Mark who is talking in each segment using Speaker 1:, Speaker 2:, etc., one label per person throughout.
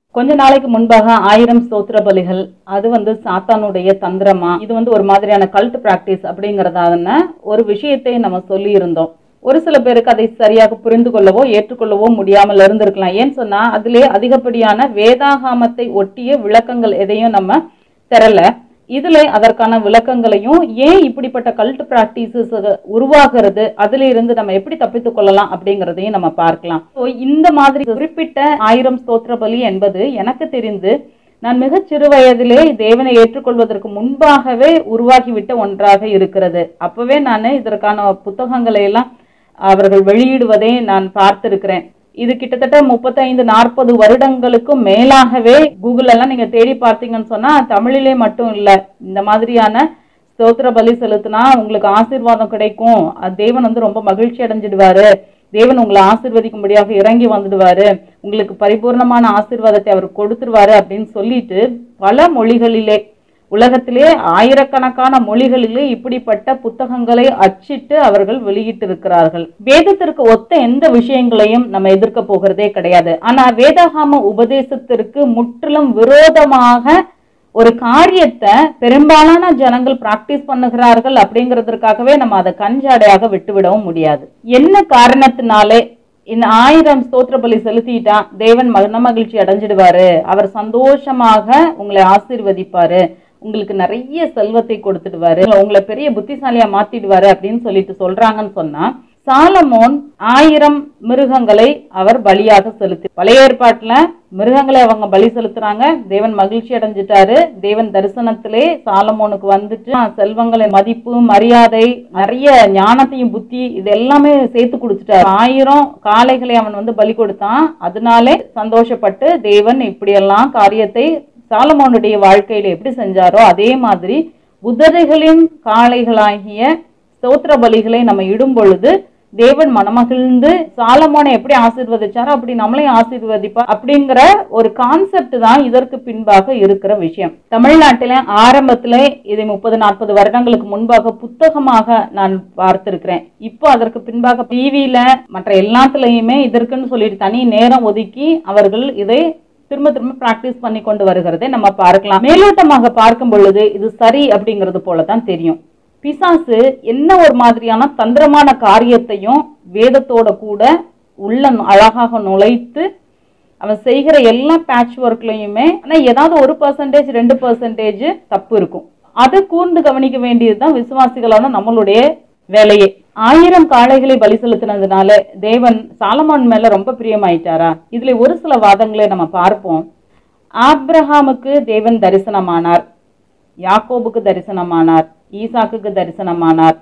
Speaker 1: கொஞ்ச நாளைக்கு முன்பாக ஆயிரம் ஸ்தோத்திர பலிகள் அது வந்து சாத்தானுடைய தந்திரமா இது வந்து ஒரு மாதிரியான கல்ட் பிராக்டிஸ் அப்படிங்கறதான ஒரு விஷயத்தை நம்ம சொல்லி இருந்தோம் ஒரு சில பேருக்கு அதை சரியாக புரிந்து கொள்ளவோ ஏற்றுக்கொள்ளவோ முடியாமல் இருந்திருக்கலாம் ஏன்னு சொன்னா அதிலே அதிகப்படியான வேதாகாமத்தை ஒட்டிய விளக்கங்கள் எதையும் நம்ம பெறல இதுல அதற்கான விளக்கங்களையும் ஏன் இப்படிப்பட்ட கல்ட் பிராக்டிசஸ் உருவாகிறது அதுல இருந்து நம்ம எப்படி தப்பித்துக் கொள்ளலாம் அப்படிங்கறதையும் நம்ம பார்க்கலாம் So, இந்த மாதிரி குறிப்பிட்ட ஆயிரம் ஸ்தோத்திர பலி என்பது எனக்கு தெரிந்து நான் மிகச் சிறு வயதிலே தேவனை ஏற்றுக்கொள்வதற்கு முன்பாகவே உருவாகிவிட்ட ஒன்றாக இருக்கிறது அப்பவே நான் இதற்கான புத்தகங்களை எல்லாம் அவர்கள் வெளியிடுவதை நான் பார்த்திருக்கிறேன் இது கிட்டத்தட்ட முப்பத்தைந்து நாற்பது வருடங்களுக்கும் மேலாகவே கூகுள் எல்லாம் நீங்க தேடி பார்த்தீங்கன்னு சொன்னா தமிழிலே மட்டும் இல்ல இந்த மாதிரியான ஸ்தோத்திர பலி செலுத்தினா உங்களுக்கு ஆசீர்வாதம் கிடைக்கும் அது தேவன் வந்து ரொம்ப மகிழ்ச்சி அடைஞ்சிடுவாரு தேவன் உங்களை ஆசீர்வதிக்கும்படியாக இறங்கி வந்துடுவாரு உங்களுக்கு பரிபூர்ணமான ஆசீர்வாதத்தை அவர் கொடுத்துருவாரு அப்படின்னு சொல்லிட்டு பல மொழிகளிலே உலகத்திலே ஆயிரக்கணக்கான மொழிகளிலே இப்படிப்பட்ட புத்தகங்களை அச்சிட்டு அவர்கள் வெளியிட்டிருக்கிறார்கள் வேதத்திற்கு ஒத்த எந்த விஷயங்களையும் நம்ம எதிர்க்க போகிறதே கிடையாது ஆனா வேதாகாம உபதேசத்திற்கு முற்றிலும் விரோதமாக ஒரு காரியத்தை பெரும்பாலான ஜனங்கள் பிராக்டிஸ் பண்ணுகிறார்கள் அப்படிங்கிறதுக்காகவே நம்ம அதை கஞ்சாடையாக விட்டுவிடவும் முடியாது என்ன காரணத்தினாலே இந்த ஆயிரம் ஸ்தோத்திர பலி செலுத்திட்டா தேவன் மன மகிழ்ச்சி அடைஞ்சிடுவாரு அவர் சந்தோஷமாக உங்களை ஆசீர்வதிப்பாரு உங்களுக்கு நிறைய செல்வத்தை கொடுத்துடுவாரு உங்களை பெரிய புத்திசாலியா மாத்திடுவாரு அப்படின்னு சொல்லிட்டு சொல்றாங்கன்னு சொன்னா சாலமோன் ஆயிரம் மிருகங்களை அவர் பலியாக செலுத்தி பழைய ஏற்பாட்டுல மிருகங்களை அவங்க பலி செலுத்துறாங்க தேவன் மகிழ்ச்சி அடைஞ்சிட்டாரு தேவன் தரிசனத்திலே சாலமோனுக்கு வந்துட்டு "ஆ, செல்வங்களின் மதிப்பு மரியாதை நிறைய ஞானத்தையும் புத்தி இது எல்லாமே சேர்த்து கொடுத்துட்டாரு ஆயிரம் காளைகளை அவன் வந்து பலி கொடுத்தான் அதனாலே சந்தோஷப்பட்டு தேவன் இப்படியெல்லாம் காரியத்தை சாலமோனுடைய வாழ்க்கையில எப்படி செஞ்சாரோ அதே மாதிரி புதரைகளின் காளைகளாகிய ஸ்தோத்திர பலிகளை நம்ம இடும் பொழுது தேவன் மனமகிழ்ந்து சாலமோனை எப்படி ஆசீர்வதிச்சாரோ அப்படி நம்மளையும் ஆசீர்வதிப்பா அப்படிங்கிற ஒரு கான்செப்ட் தான் இதற்கு பின்பாக இருக்கிற விஷயம் தமிழ்நாட்டில ஆரம்பத்துல இதை முப்பது நாற்பது வருடங்களுக்கு முன்பாக புத்தகமாக நான் பார்த்திருக்கிறேன் இப்போ அதற்கு பின்பாக டிவியில மற்ற எல்லாத்துலயுமே இதற்குன்னு சொல்லிட்டு தனி நேரம் ஒதுக்கி அவர்கள் இதை திரும்ப திரும்ப பிராக்டிஸ் பண்ணி கொண்டு வருகிறதை நம்ம பார்க்கலாம் மேலோட்டமாக பார்க்கும் பொழுது இது சரி அப்படிங்கிறது போல தான் தெரியும் பிசாசு என்ன ஒரு மாதிரியான தந்திரமான காரியத்தையும் வேதத்தோட கூட உள்ள நு- அழகாக நுழைத்து அவன் செய்கிற எல்லா பேட்ச் ஒர்க்லையுமே ஆனா ஏதாவது ஒரு பர்சன்டேஜ் ரெண்டு பர்சன்டேஜ் தப்பு இருக்கும் அதை கூர்ந்து கவனிக்க வேண்டியதுதான் விசுவாசிகளான நம்மளுடைய வேலையே ஆயிரம் காளைகளை பலி செலுத்தினதுனால தேவன் சாலமோன் மேல ரொம்ப பிரியமாயிட்டாரா இதுல ஒரு சில வாதங்களை நம்ம பார்ப்போம் ஆப்ரஹாமுக்கு தேவன் தரிசனமானார் யாக்கோபுக்கு தரிசனமானார் ஈசாக்குக்கு தரிசனமானார்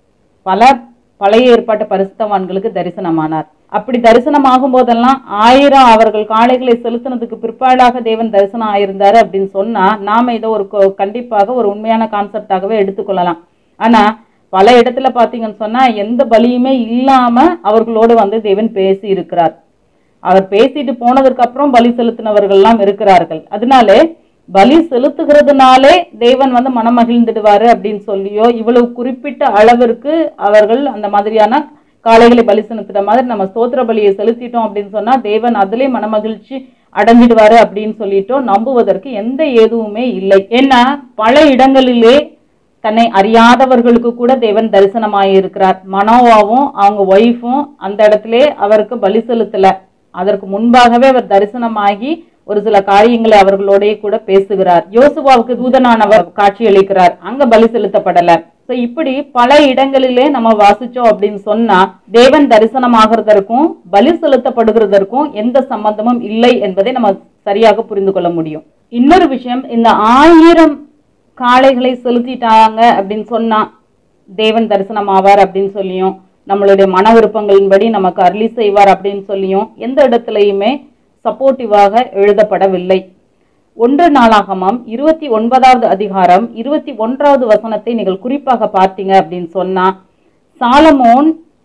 Speaker 1: பல பழைய ஏற்பாட்டு பரிசுத்தவான்களுக்கு தரிசனமானார் அப்படி தரிசனமாகும் போதெல்லாம் ஆயிரம் அவர்கள் காளைகளை செலுத்தினதுக்கு பிற்பாடாக தேவன் தரிசனம் ஆயிருந்தாரு அப்படின்னு சொன்னா நாம இதை ஒரு கொ- கண்டிப்பாக ஒரு உண்மையான கான்செப்டாகவே எடுத்துக்கொள்ளலாம் ஆனா பல இடத்துல பாத்தீங்கன்னு சொன்னா எந்த பலியுமே இல்லாம அவர்களோடு வந்து தேவன் பேசி இருக்கிறார் அவர் பேசிட்டு போனதற்கு அப்புறம் பலி செலுத்தினவர்கள்லாம் இருக்கிறார்கள் அதனாலே பலி செலுத்துகிறதுனாலே தேவன் வந்து மனம் மகிழ்ந்துடுவாரு அப்படின்னு சொல்லியோ இவ்வளவு குறிப்பிட்ட அளவிற்கு அவர்கள் அந்த மாதிரியான காளைகளை பலி செலுத்துற மாதிரி நம்ம ஸ்தோத்திர பலியை செலுத்திட்டோம் அப்படின்னு சொன்னா தேவன் அதிலே மனமகிழ்ச்சி அடைஞ்சிடுவாரு அப்படின்னு சொல்லிட்டோ நம்புவதற்கு எந்த ஏதுவுமே இல்லை ஏன்னா பல இடங்களிலே தன்னை அறியாதவர்களுக்கு கூட தேவன் தரிசனமாயிருக்கிறார் மனோவாவும் அவங்க ஒய்ஃபும் அந்த இடத்திலே அவருக்கு பலி செலுத்தல அதற்கு முன்பாகவே அவர் தரிசனமாகி ஒரு சில காரியங்களை அவர்களோடயே கூட பேசுகிறார் யோசுவாவுக்கு தூதனானவர் காட்சியளிக்கிறார் அங்க பலி செலுத்தப்படல சோ இப்படி பல இடங்களிலே நம்ம வாசிச்சோம் அப்படின்னு சொன்னா தேவன் தரிசனமாகிறதற்கும் பலி செலுத்தப்படுகிறதற்கும் எந்த சம்பந்தமும் இல்லை என்பதை நம்ம சரியாக புரிந்து கொள்ள முடியும் இன்னொரு விஷயம் இந்த ஆயிரம் காளைகளை செலுத்திட்டாங்க அப்படின்னு சொன்னா தேவன் தரிசனம் ஆவார் அப்படின்னு சொல்லியும் நம்மளுடைய மன விருப்பங்களின்படி நமக்கு அருளி செய்வார் அப்படின்னு சொல்லியும் எந்த இடத்துலையுமே சப்போர்ட்டிவாக எழுதப்படவில்லை ஒன்று நாளாகமம் இருபத்தி ஒன்பதாவது அதிகாரம் இருபத்தி ஒன்றாவது வசனத்தை நீங்கள் குறிப்பாக பார்த்தீங்க அப்படின்னு சொன்னா சாலமோன்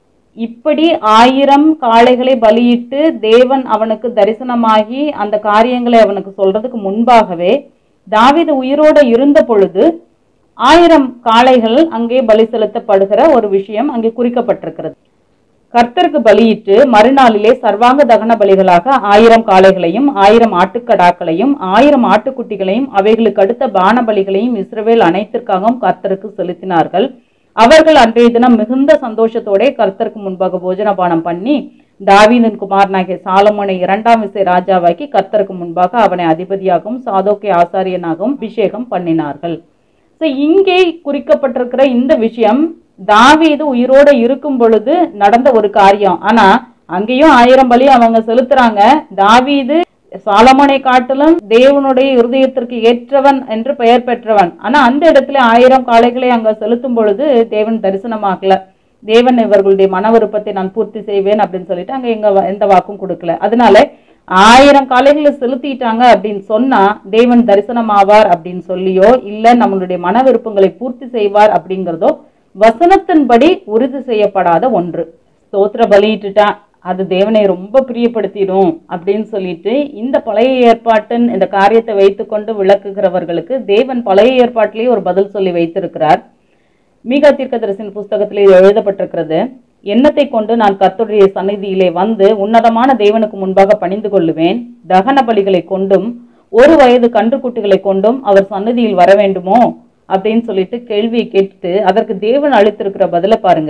Speaker 1: இப்படி ஆயிரம் காளைகளை பலியிட்டு தேவன் அவனுக்கு தரிசனமாகி அந்த காரியங்களை அவனுக்கு சொல்றதுக்கு முன்பாகவே தாவீது உயிரோட இருந்த பொழுது ஆயிரம் காளைகள் அங்கே பலி செலுத்தப்படுகிற ஒரு விஷயம் அங்கே குறிக்கப்பட்டிருக்கிறது கர்த்தருக்கு பலியிட்டு மறுநாளிலே சர்வாங்க தகன பலிகளாக ஆயிரம் காளைகளையும் ஆயிரம் ஆட்டுக்கடாக்களையும் ஆயிரம் ஆட்டுக்குட்டிகளையும் அவைகளுக்கு அடுத்த பான பலிகளையும் இஸ்ரவேல் அனைத்திற்காகவும் கர்த்தருக்கு செலுத்தினார்கள் அவர்கள் அன்றைய தினம் மிகுந்த சந்தோஷத்தோட கர்த்தருக்கு முன்பாக போஜனபானம் பண்ணி தாவீதின் குமாரனாகிய சாலமோனை இரண்டாம் விசை ராஜாவாக்கி கர்த்தருக்கு முன்பாக அவனை அதிபதியாகவும் சாதோக்கை ஆசாரியனாகவும் அபிஷேகம் பண்ணினார்கள் So, இங்கே குறிக்கப்பட்டிருக்கிற இந்த விஷயம் தாவீது உயிரோட இருக்கும் பொழுது நடந்த ஒரு காரியம் ஆனா அங்கேயும் ஆயிரம் பலி அவங்க செலுத்துறாங்க தாவீது சாலமோனை காட்டிலும் தேவனுடைய இருதயத்திற்கு ஏற்றவன் என்று பெயர் பெற்றவன் ஆனா அந்த இடத்துல ஆயிரம் காளைகளை அங்க செலுத்தும் பொழுது தேவன் தரிசனமாகல தேவன் இவர்களுடைய மன விருப்பத்தை நான் பூர்த்தி செய்வேன் அப்படின்னு சொல்லிட்டு அங்க எங்க வ- எந்த வாக்கும் கொடுக்கல அதனால ஆயிரம் காளைகளை செலுத்திட்டாங்க அப்படின்னு சொன்னா தேவன் தரிசனமாவார் அப்படின்னு சொல்லியோ இல்ல நம்மளுடைய மன விருப்பங்களை பூர்த்தி செய்வார் அப்படிங்கிறதோ வசனத்தின்படி உறுதி செய்யப்படாத ஒன்று ஸ்தோத்திர பலியிட்டுட்டா அது தேவனை ரொம்ப பிரியப்படுத்திடும் அப்படின்னு சொல்லிட்டு இந்த பழைய ஏற்பாட்டின் இந்த காரியத்தை வைத்துக்கொண்டு விளக்குகிறவர்களுக்கு தேவன் பழைய ஏற்பாட்டிலேயே ஒரு பதில் சொல்லி வைத்திருக்கிறார் மீகா தீர்க்கதரிசின் புஸ்தகத்தில் இது எழுதப்பட்டிருக்கிறது எண்ணத்தை கொண்டு நான் கர்த்தருடைய சந்நிதியிலே வந்து உன்னதமான தேவனுக்கு முன்பாக பணிந்து கொள்ளுவேன் தகன பலிகளை கொண்டும் ஒரு வயது கன்றுக்குட்டிகளை கொண்டும் அவர் சந்நிதியில் வர வேண்டுமோ அப்படின்னு சொல்லிட்டு கேள்வியை கேட்டு அதற்கு தேவன் அளித்திருக்கிற பதில பாருங்க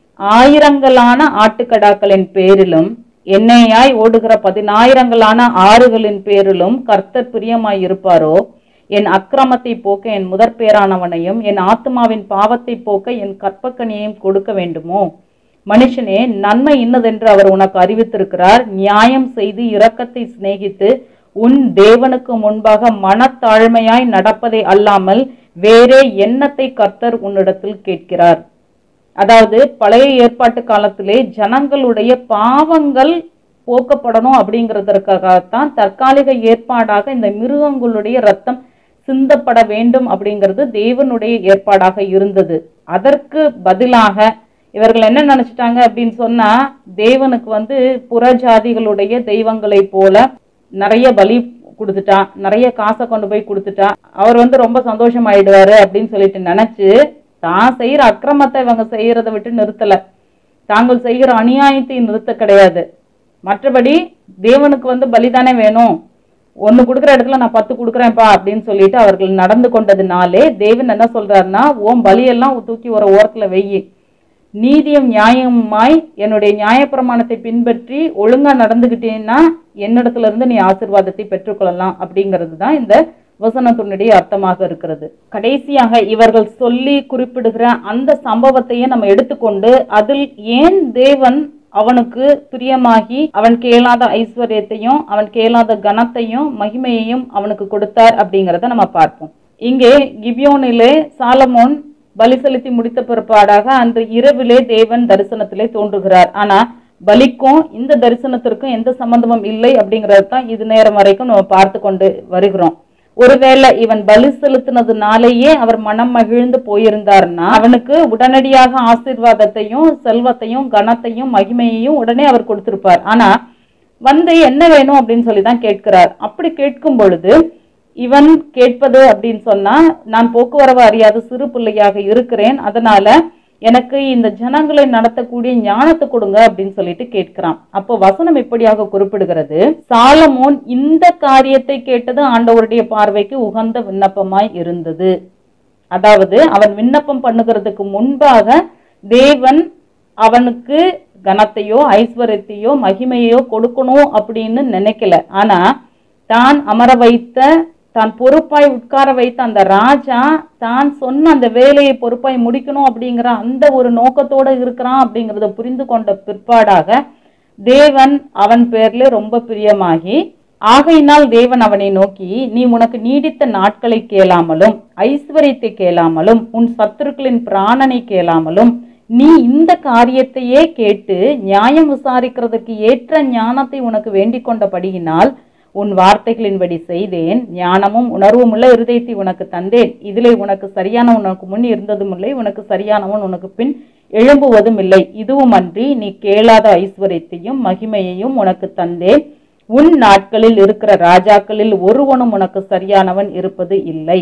Speaker 1: ஆயிரங்களான ஆட்டுக்கடாக்களின் பேரிலும் எண்ணெயாய் ஓடுகிற பதினாயிரங்களான ஆறுகளின் பேரிலும் கர்த்தர் பிரியமாய் இருப்பாரோ என் அக்கிரமத்தை போக்க என் முதற் பேரானவனையும் என் ஆத்மாவின் பாவத்தை போக்க என் கற்பக்கனியையும் கொடுக்க வேண்டுமோ மனுஷனே நன்மை இன்னதென்று அவர் உனக்கு அறிவித்திருக்கிறார் நியாயம் செய்து இரக்கத்தை சிநேகித்து உன் தேவனுக்கு முன்பாக மனத்தாழ்மையாய் நடப்பதை அல்லாமல் வேறே எண்ணத்தை கர்த்தர் உன்னிடத்தில் கேட்கிறார் அதாவது பழைய ஏற்பாட்டு காலத்திலே ஜனங்களுடைய பாவங்கள் போக்கப்படணும் அப்படிங்கிறதற்காகத்தான் தற்காலிக ஏற்பாடாக இந்த மிருகங்களுடைய ரத்தம் சிந்தப்பட வேண்டும் அப்படிங்கிறது தேவனுடைய ஏற்பாடாக இருந்தது அதற்கு பதிலாக இவர்கள் என்ன நினைச்சிட்டாங்க அப்படின்னு சொன்னா தேவனுக்கு வந்து புறஜாதிகளுடைய தெய்வங்களைப் போல நிறைய பலி கொடுத்துட்டா நிறைய காசை கொண்டு போய் கொடுத்துட்டா அவர் வந்து ரொம்ப சந்தோஷம் ஆயிடுவாரு அப்படின்னு சொல்லிட்டு நினைச்சு தான் செய்யற அக்கிரமத்தை இவங்க செய்யறத விட்டு நிறுத்தல தாங்கள் செய்கிற அநியாயத்தை நிறுத்த கிடையாது மற்றபடி தேவனுக்கு வந்து பலிதானே வேணும் ஒன்னு கொடுக்குற இடத்துல நான் பத்து கொடுக்குறேன்ப்பா அப்படின்னு சொல்லிட்டு அவர்கள் நடந்து கொண்டதுனாலே தேவன் என்ன சொல்றாருன்னா ஓம் பலியெல்லாம் தூக்கி ஒரு ஓரத்துல வெயி நீதியும் நியாயமாய் என்னுடைய நியாயப்பிரமாணத்தை பின்பற்றி ஒழுங்கா நடந்துகிட்டீன்னா என்னிடத்துல இருந்து நீ ஆசீர்வாதத்தை பெற்றுக்கொள்ளலாம் அப்படிங்கிறது தான் இந்த வசனத்தினுடைய அர்த்தமாக இருக்கிறது கடைசியாக இவர்கள் சொல்லி குறிப்பிடுகிற அந்த சம்பவத்தையே நம்ம எடுத்துக்கொண்டு அதில் ஏன் தேவன் அவனுக்கு பிரியமாகி அவன் கேளாத ஐஸ்வர்யத்தையும் அவன் கேளாத கனத்தையும் மகிமையையும் அவனுக்கு கொடுத்தார் அப்படிங்கிறத நம்ம பார்ப்போம் இங்கே கிபியோனிலே சாலமோன் பலி செலுத்தி முடித்த பிற்பாடாக அன்று இரவிலே தேவன் தரிசனத்திலே தோன்றுகிறார் ஆனா பலிக்கும் இந்த தரிசனத்திற்கும் எந்த சம்பந்தமும் இல்லை அப்படிங்கறது தான் இது நேரம் வரைக்கும் நம்ம பார்த்து கொண்டு வருகிறோம் ஒருவேளை இவன் பலி செலுத்தினதுனாலேயே அவர் மனம் மகிழ்ந்து போயிருந்தாருன்னா அவனுக்கு உடனடியாக ஆசீர்வாதத்தையும் செல்வத்தையும் கனத்தையும் மகிமையையும் உடனே அவர் கொடுத்திருப்பார் ஆனா வந்து என்ன வேணும் அப்படின்னு சொல்லி தான் கேட்கிறார் அப்படி கேட்கும் பொழுது இவன் கேட்பது அப்படின்னு சொன்னா நான் போக்குவரவு அறியாத சிறு பிள்ளையாக இருக்கிறேன் அதனால எனக்கு இந்த ஜனங்களை நடத்தக்கூடிய ஞானத்தை கொடுங்க அப்படின்னு சொல்லிட்டு கேட்கிறான் அப்போ வசனம் இப்படியாக குறிப்பிடுகிறது சாலமோன் இந்த காரியத்தை கேட்டது ஆண்டவருடைய பார்வைக்கு உகந்த விண்ணப்பமாய் இருந்தது அதாவது அவன் விண்ணப்பம் பண்ணுகிறதுக்கு முன்பாக தேவன் அவனுக்கு கனத்தையோ ஐஸ்வர்யத்தையோ மகிமையோ கொடுக்கணும் அப்படின்னு நினைக்கல ஆனா தான் அமர வைத்த தான் பொறுப்பாய் உட்கார வைத்த அந்த ராஜா தான் சொன்ன அந்த வேலையை பொறுப்பாய் முடிக்கணும் அப்படிங்கிற அந்த ஒரு நோக்கத்தோட இருக்கிறான் அப்படிங்கிறத புரிந்து கொண்ட பிற்பாடாக தேவன் அவன் பேர்ல ரொம்ப பிரியமாகி ஆகையினால் தேவன் அவனை நோக்கி நீ உனக்கு நீடித்த நாட்களை கேளாமலும் ஐஸ்வர்யத்தை கேளாமலும் உன் சத்துருக்களின் பிராணனை கேளாமலும் நீ இந்த காரியத்தையே கேட்டு நியாயம் விசாரிக்கிறதுக்கு ஏற்ற ஞானத்தை உனக்கு வேண்டிக் கொண்டபடியினால் உன் வார்த்தைகளின்படி செய்தேன் ஞானமும் உணர்வும் உள்ள இருதயத்தை உனக்கு தந்தேன் இதிலே உனக்கு சரியான உனக்கு முன் இருந்ததும் இல்லை உனக்கு சரியானவன் உனக்கு பின் எழும்புவதும் இல்லை இதுவும் அன்றி நீ கேளாத ஐஸ்வர்யத்தையும் மகிமையையும் உனக்கு தந்தேன் உன் நாட்களில் இருக்கிற ராஜாக்களில் ஒருவனும் உனக்கு சரியானவன் இருப்பது இல்லை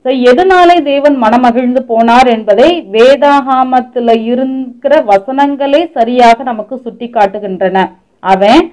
Speaker 1: So, எதனாலே தேவன் மனமகிழ்ந்து போனார் என்பதை வேதாகாமத்துல இருக்கிற வசனங்களே சரியாக நமக்கு சுட்டி காட்டுகின்றன அவன்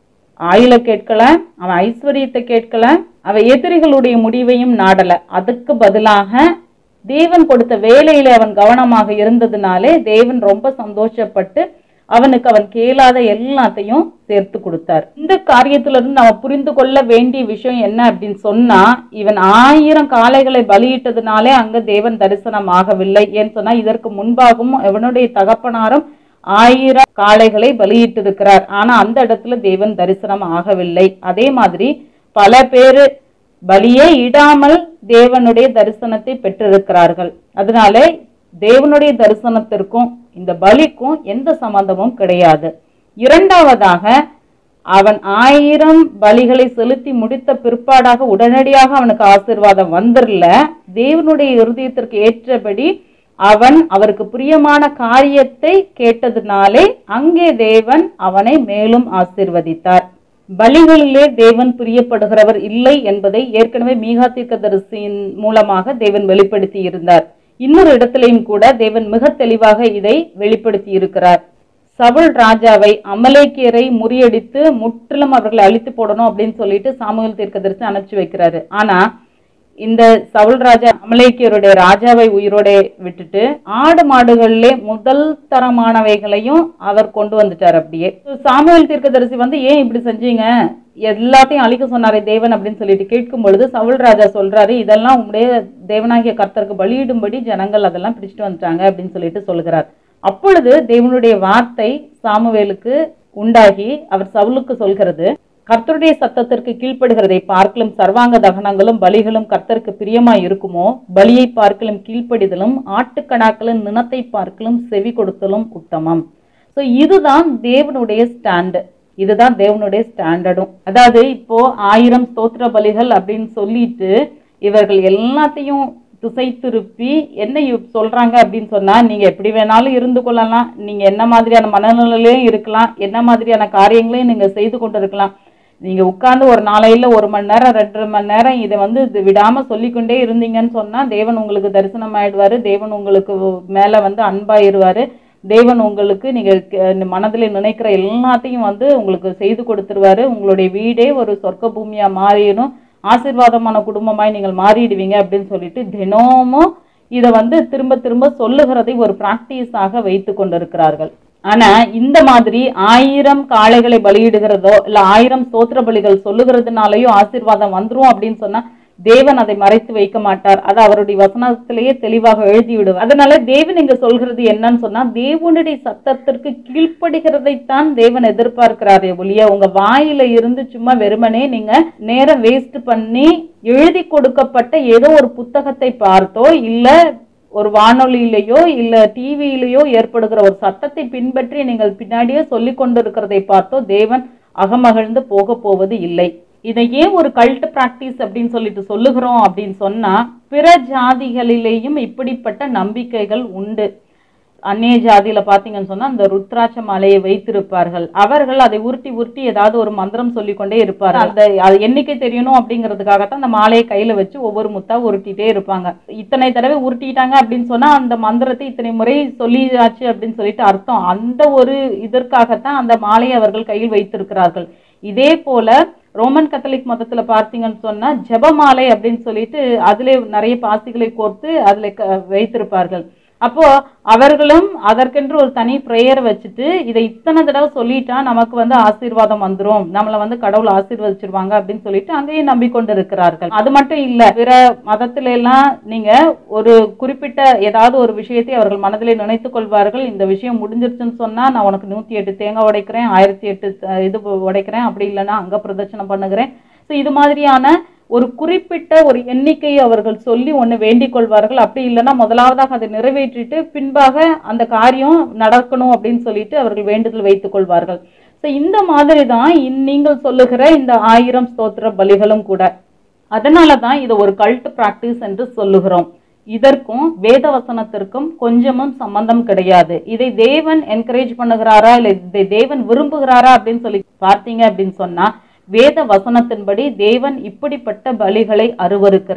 Speaker 1: ஆயுள கேட்கல அவன் ஐஸ்வர்யத்தை கேட்கல அவன் எதிரிகளுடைய முடிவையும் நாடல அதுக்கு பதிலாக தேவன் கொடுத்த வேலையில அவன் கவனமாக இருந்ததுனாலே தேவன் ரொம்ப சந்தோஷப்பட்டு அவனுக்கு அவன் கேளாத எல்லாத்தையும் சேர்த்து கொடுத்தார் இந்த காரியத்துல இருந்து நம்ம புரிந்து கொள்ள வேண்டிய விஷயம் என்ன அப்படின்னு சொன்னா இவன் ஆயிரம் காளைகளை பலியிட்டதுனாலே அங்க தேவன் தரிசனம் ஆகவில்லை ஏன்னு சொன்னா இதற்கு முன்பாகவும் இவனுடைய தகப்பனாரும் ஆயிரம் காளைகளை பலியிட்டிருக்கிறார் ஆனா அந்த இடத்துல தேவன் தரிசனம் ஆகவில்லை அதே மாதிரி பல பேரு பலியே இடாமல் தேவனுடைய தரிசனத்தை பெற்றிருக்கிறார்கள் அதனால தேவனுடைய தரிசனத்திற்கும் இந்த பலிக்கும் எந்த சம்பந்தமும் கிடையாது இரண்டாவதாக அவன் ஆயிரம் பலிகளை செலுத்தி முடித்த பிற்பாடாக உடனடியாக அவனுக்கு ஆசீர்வாதம் வந்துடல தேவனுடைய இருதயத்திற்கு ஏற்றபடி அவன் அவருக்கு பிரியமான காரியத்தை கேட்டதுனாலே அங்கே தேவன் அவனை மேலும் ஆசீர்வதித்தார் பலிகளிலே தேவன் பிரியப்படுகிறவர் இல்லை என்பதை ஏற்கனவே மீகா தீர்க்கதரிசியின் மூலமாக தேவன் வெளிப்படுத்தி இருந்தார் இன்னொரு இடத்திலையும் கூட தேவன் மிக தெளிவாக இதை வெளிப்படுத்தி இருக்கிறார் சவுல் ராஜாவை அமலேக்கியரை முறியடித்து முற்றிலும் அவர்களை அழித்து போடணும் அப்படின்னு சொல்லிட்டு சாமுவேல் தீர்க்கதரிசி அனுப்பிச்சு வைக்கிறாரு ஆனா இந்த சவுல் ராஜா அமலேக்கியருடைய ராஜாவை உயிரோட விட்டுட்டு ஆடு மாடுகளிலே முதல் தரமானவைகளையும் அவர் கொண்டு வந்துட்டார் அப்படியே சாமுவேல் தீர்க்கதரிசி வந்து ஏன் இப்படி செஞ்சீங்க எல்லாத்தையும் அழிக்க சொன்னாரே தேவன் அப்படின்னு சொல்லிட்டு கேட்கும் பொழுது சவுல் ராஜா சொல்றாரு இதெல்லாம் உங்களுடைய தேவனாகிய கர்த்தருக்கு பலியிடும்படி ஜனங்கள் அதெல்லாம் பிடிச்சிட்டு வந்துட்டாங்க அப்படின்னு சொல்லிட்டு சொல்கிறார் அப்பொழுது தேவனுடைய வார்த்தை சாமுவேலுக்கு உண்டாகி அவர் சவுலுக்கு சொல்கிறது கர்த்தருடைய சத்தத்திற்கு கீழ்ப்படுகிறதை பார்க்கலும் சர்வாங்க தகனங்களும் பலிகளும் கர்த்தருக்கு பிரியமாய் இருக்குமோ பலியை பார்க்கலும் கீழ்ப்படிதலும் ஆட்டுக்கடாக்களின் நினத்தை பார்க்கலும் செவி கொடுத்தலும் உத்தமம் ஸோ இதுதான் தேவனுடைய ஸ்டாண்டு இதுதான் தேவனுடைய ஸ்டாண்டர்டும் அதாவது இப்போ ஆயிரம் ஸ்தோத்திர பலிகள் அப்படின்னு சொல்லிட்டு இவர்கள் எல்லாத்தையும் திசை திருப்பி என்ன இவ் சொல்றாங்க அப்படின்னு சொன்னா நீங்க எப்படி வேணாலும் இருந்து கொள்ளலாம் நீங்க என்ன மாதிரியான மனநிலையிலையும் இருக்கலாம் என்ன மாதிரியான காரியங்களையும் நீங்க செய்து கொண்டு இருக்கலாம் நீங்க உட்கார்ந்து ஒரு நாளையில ஒரு மணி நேரம் ரெண்டரை மணி நேரம் இதை வந்து இது விடாம சொல்லிக்கொண்டே இருந்தீங்கன்னு சொன்னா தேவன் உங்களுக்கு தரிசனம் ஆயிடுவாரு தேவன் உங்களுக்கு மேல வந்து அன்பாயிருவாரு தேவன் உங்களுக்கு நீங்க க- மனதில் நினைக்கிற எல்லாத்தையும் வந்து உங்களுக்கு செய்து கொடுத்துருவாரு உங்களுடைய வீடே ஒரு சொர்க்க பூமியா மாறிடும் ஆசீர்வாதமான குடும்பமாய் நீங்கள் மாறிடுவீங்க அப்படின்னு சொல்லிட்டு தினமும் இதை வந்து திரும்ப திரும்ப சொல்லுகிறதை ஒரு பிராக்டிஸாக வைத்து கொண்டிருக்கிறார்கள் ஆனா இந்த மாதிரி ஆயிரம் காளைகளை பலியிடுகிறதோ இல்ல ஆயிரம் ஸ்தோத்திர பலிகள் சொல்லுகிறதுனாலயோ ஆசீர்வாதம் வந்துரும் அப்படின்னு சொன்னா தேவன் அதை மறைத்து வைக்க மாட்டார் அது அவருடைய வசனத்திலேயே தெளிவாக எழுதி விடுவார் அதனால தேவன் இங்க சொல்கிறது என்னன்னு சொன்னா தேவனுடைய சத்தத்திற்கு கீழ்ப்படுகிறதைத்தான் தேவன் எதிர்பார்க்கிறாரே ஒழிய உங்க வாயில இருந்து சும்மா வெறுமனே நீங்க நேரம் வேஸ்ட் பண்ணி எழுதி கொடுக்கப்பட்ட ஏதோ ஒரு புத்தகத்தை பார்த்தோ இல்ல ஒரு வானொலியிலேயோ இல்ல டிவியிலேயோ ஏற்படுகிற ஒரு சத்தத்தை பின்பற்றி நீங்கள் பின்னாடியே சொல்லிக் கொண்டிருக்கிறதை பார்த்தோ தேவன் அகமகிழ்ந்து போக போவது இல்லை இதை ஏன் ஒரு கல்ட் பிராக்டிஸ் அப்படின்னு சொல்லிட்டு சொல்லுகிறோம் அப்படின்னு சொன்னா பிற ஜாதிகளிலேயும் இப்படிப்பட்ட நம்பிக்கைகள் உண்டு அந்நிய ஜாதியில பாத்தீங்கன்னு சொன்னா அந்த ருத்ராட்ச மாலையை வைத்திருப்பார்கள் அவர்கள் அதை உருட்டி உருட்டி ஏதாவது ஒரு மந்திரம் சொல்லிக்கொண்டே இருப்பார்கள் அந்த அது எண்ணிக்கை தெரியணும் அப்படிங்கிறதுக்காகத்தான் அந்த மாலையை கையில வச்சு ஒவ்வொரு முத்தா உருட்டிட்டே இருப்பாங்க இத்தனை தடவை உருட்டிட்டாங்க அப்படின்னு சொன்னா அந்த மந்திரத்தை இத்தனை முறை சொல்லியாச்சு அப்படின்னு சொல்லிட்டு அர்த்தம் அந்த ஒரு இதற்காகத்தான் அந்த மாலையை அவர்கள் கையில் வைத்திருக்கிறார்கள் இதே போல ரோமன் கத்தலிக் மதத்துல பார்த்தீங்கன்னு சொன்னா ஜெபமாலை அப்படின்னு சொல்லிட்டு அதிலே நிறைய பாசிகளை கோர்த்து அதுல க- வைத்திருப்பார்கள் அப்போ அவர்களும் அதற்கென்று ஒரு தனி பிரேயர் வச்சுட்டு இதை இத்தனை தடவை சொல்லிட்டா நமக்கு வந்து ஆசீர்வாதம் வந்துரும் நம்மளை வந்து கடவுள் ஆசீர்வதிச்சிருவாங்க அப்படின்னு சொல்லிட்டு அங்கேயும் நம்பிக்கொண்டு இருக்கிறார்கள் அது மட்டும் இல்ல பிற மதத்தில எல்லாம் நீங்க ஒரு குறிப்பிட்ட ஏதாவது ஒரு விஷயத்தை அவர்கள் மனதிலே நினைத்துக் கொள்வார்கள் இந்த விஷயம் முடிஞ்சிருச்சுன்னு சொன்னா நான் உனக்கு நூத்தி எட்டு தேங்காய் உடைக்கிறேன் ஆயிரத்தி எட்டு அஹ், இது உடைக்கிறேன் அப்படி இல்லைன்னா அங்க பிரதட்சணம் பண்ணுகிறேன் ஸோ இது மாதிரியான ஒரு குறிப்பிட்ட ஒரு எண்ணிக்கையை அவர்கள் சொல்லி ஒன்று வேண்டிக் கொள்வார்கள் அப்படி இல்லைன்னா முதலாவதாக அதை நிறைவேற்றிட்டு பின்பாக அந்த காரியம் நடக்கணும் அப்படின்னு சொல்லிட்டு அவர்கள் வேண்டுதல் வைத்துக் கொள்வார்கள் ஸோ இந்த மாதிரி தான் நீங்கள் சொல்லுகிற இந்த ஆயிரம் ஸ்தோத்திர பலிகளும் கூட அதனால தான் இதை ஒரு கல்ட் பிராக்டிஸ் என்று சொல்லுகிறோம் இதற்கும் வேத வசனத்திற்கும் கொஞ்சமும் சம்பந்தம் கிடையாது இதை தேவன் என்கரேஜ் பண்ணுகிறாரா இல்லை இதை தேவன் விரும்புகிறாரா அப்படின்னு சொல்லி பார்த்தீங்க அப்படின்னு சொன்னா வேத வசனத்தின்படி தேவன் இப்படிப்பட்ட பலிகளை அருவருக்கிறார்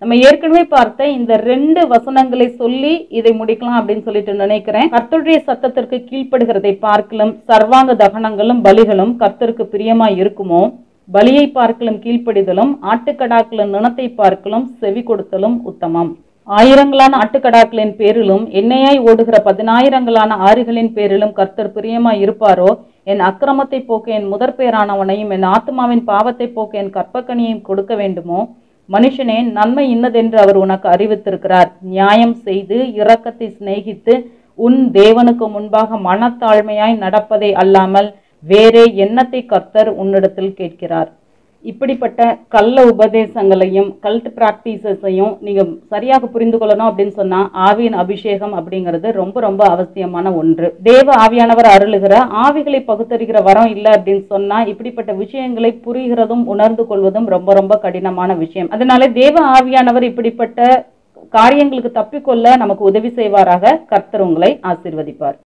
Speaker 1: நம்ம ஏற்கனவே பார்த்த இந்த ரெண்டு வசனங்களை சொல்லி இதை முடிக்கலாம் அப்படின்னு சொல்லிட்டு நினைக்கிறேன் கர்த்தருடைய சத்தத்திற்கு கீழ்ப்படுகிறதை பார்க்கலும் சர்வாங்க தகனங்களும் பலிகளும் கர்த்தருக்கு பிரியமா இருக்குமோ பலியை பார்க்கலும் கீழ்ப்படிதலும் ஆட்டுக்கடாக்களின் நினத்தை பார்க்கலும் செவி கொடுத்தலும் உத்தமம் ஆயிரங்களான ஆட்டுக்கடாக்களின் பேரிலும் எண்ணெயாய் ஓடுகிற பதினாயிரங்களான ஆறுகளின் பேரிலும் கர்த்தர் பிரியமாய் இருப்பாரோ என் அக்கிரமத்தை போக்க என் முதற் பேரானவனையும் என் ஆத்மாவின் பாவத்தை போக்க என் கற்பக்கனியையும் கொடுக்க வேண்டுமோ மனுஷனே நன்மை இன்னதென்று அவர் உனக்கு அறிவித்திருக்கிறார் நியாயம் செய்து இரக்கத்தை சிநேகித்து உன் தேவனுக்கு முன்பாக மனத்தாழ்மையாய் நடப்பதை அல்லாமல் வேறே எண்ணத்தை கர்த்தர் உன்னிடத்தில் கேட்கிறார் இப்படிப்பட்ட கள்ள உபதேசங்களையும் கல்ட் பிராக்டிசஸையும் நீங்க சரியாக புரிந்து கொள்ளணும் அப்படின்னு சொன்னா ஆவியின் அபிஷேகம் அப்படிங்கிறது ரொம்ப ரொம்ப அவசியமான ஒன்று தேவ ஆவியானவர் அருளுகிற ஆவிகளை பகுத்தறிகிற வரம் இல்லை அப்படின்னு சொன்னா இப்படிப்பட்ட விஷயங்களை புரிகிறதும் உணர்ந்து கொள்வதும் ரொம்ப ரொம்ப கடினமான விஷயம் அதனால தேவ ஆவியானவர் இப்படிப்பட்ட காரியங்களுக்கு தப்பிக்கொள்ள நமக்கு உதவி செய்வாராக கர்த்தர் உங்களை ஆசீர்வதிப்பார்